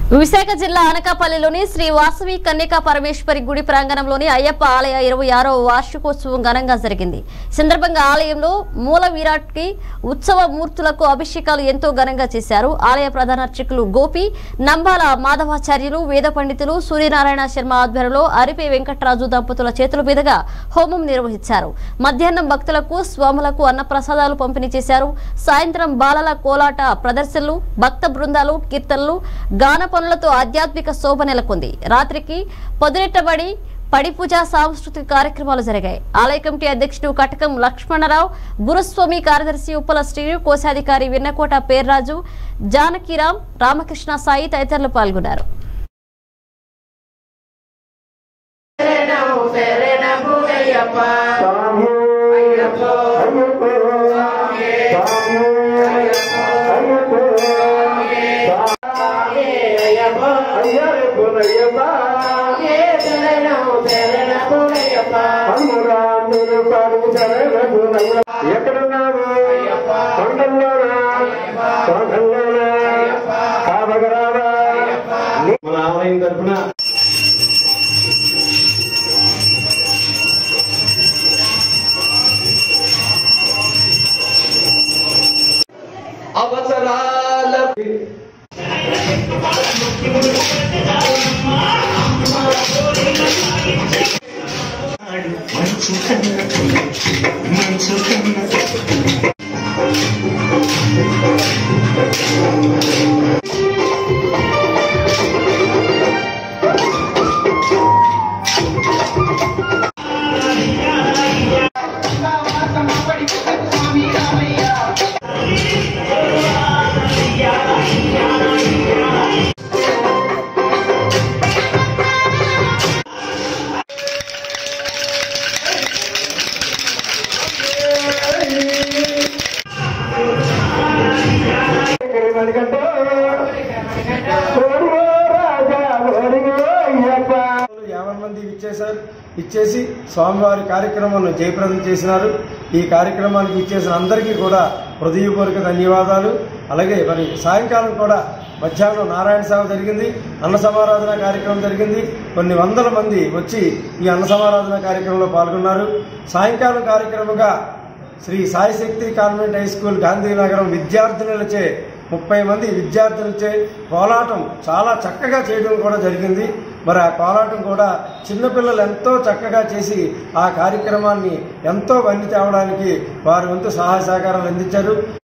విశాఖ జిల్లా అనకాపల్లిలోని శ్రీ వాసవి కన్యకా పరమేశ్వరి గుడి ప్రాంగణంలోని అయ్యప్ప ఆలయ ఇరవై ఆరవ వార్షికోత్సవం ఘనంగా జరిగింది ఈ సందర్భంగా ఆలయంలో మూల విరాట్ కి ఉత్సవ మూర్తులకు అభిషేకాలు ఎంతో ఘనంగా చేశారు ఆలయ ప్రధాన అర్చకులు గోపి నంబాల మాధవాచార్యులు వేద పండితులు సూర్యనారాయణ శర్మ ఆధ్వర్యంలో అరిపే వెంకట్రాజు దంపతుల చేతుల మీదుగా హోమం నిర్వహించారు మధ్యాహ్నం భక్తులకు స్వాములకు అన్నప్రసాదాలు పంపిణీ చేశారు సాయంత్రం బాలల కోలాట ప్రదర్శనలు భక్త బృందాలు కీర్తనలు గాన పనులతో ఆధ్యాత్మిక శోభ నెలకొంది రాత్రికి పొదునెట్టబడి పడి పూజ సాంస్కృతిక కార్యక్రమాలు జరిగాయి ఆలయ కమిటీ అధ్యక్షుడు కటకం లక్ష్మణరావు గురుస్వామి కార్యదర్శి ఉప్పల శ్రీను కోశాధికారి విన్నకోట పేర్రాజు జానకిరాం రామకృష్ణ సాయి తదితరులు పాల్గొన్నారు స్వామి అయ్యప్ప అయ్యప్ప స్వామి అయ్యప్ప స్వామి అయ్యప్ప అయ్యప్ప పన్నురాములు పరుగు శరణగుణయ్య. ఎక్కడున్నావు కొండల్లోనా కొండల్లోనా కావగరావా మన ఆలయం తరఫున అవసరాల మంచు కన్న మంచు కన్న మణికంఠ ఓడిగో రాజా ఓడిగో అయ్యప్ప యాభై మంది ఇచ్చేశారు ఇచ్చేసి స్వామివారి కార్యక్రమాలను జయప్రదం చేసినారు ఈ కార్యక్రమానికి ఇచ్చేసిన అందరికీ కూడా హృదయపూర్వక ధన్యవాదాలు అలాగే మరి సాయంకాలం కూడా మధ్యాహ్నం నారాయణ సేవ జరిగింది అన్న సమారాధన కార్యక్రమం జరిగింది కొన్ని వందల మంది వచ్చి ఈ అన్న సమారాధన కార్యక్రమంలో పాల్గొన్నారు సాయంకాలం కార్యక్రమంగా Shri Sai Shakti convent high school Gandhinagaram విద్యార్థినులచే ముప్పై మంది విద్యార్థులచే కోలాటం చాలా చక్కగా చేయడం కూడా జరిగింది మరి ఆ కోలాటం కూడా చిన్నపిల్లలు ఎంతో చక్కగా చేసి ఆ కార్యక్రమాన్ని ఎంతో వన్ని తేవడానికి వారి వంతు సహాయ సహకారాలు అందించారు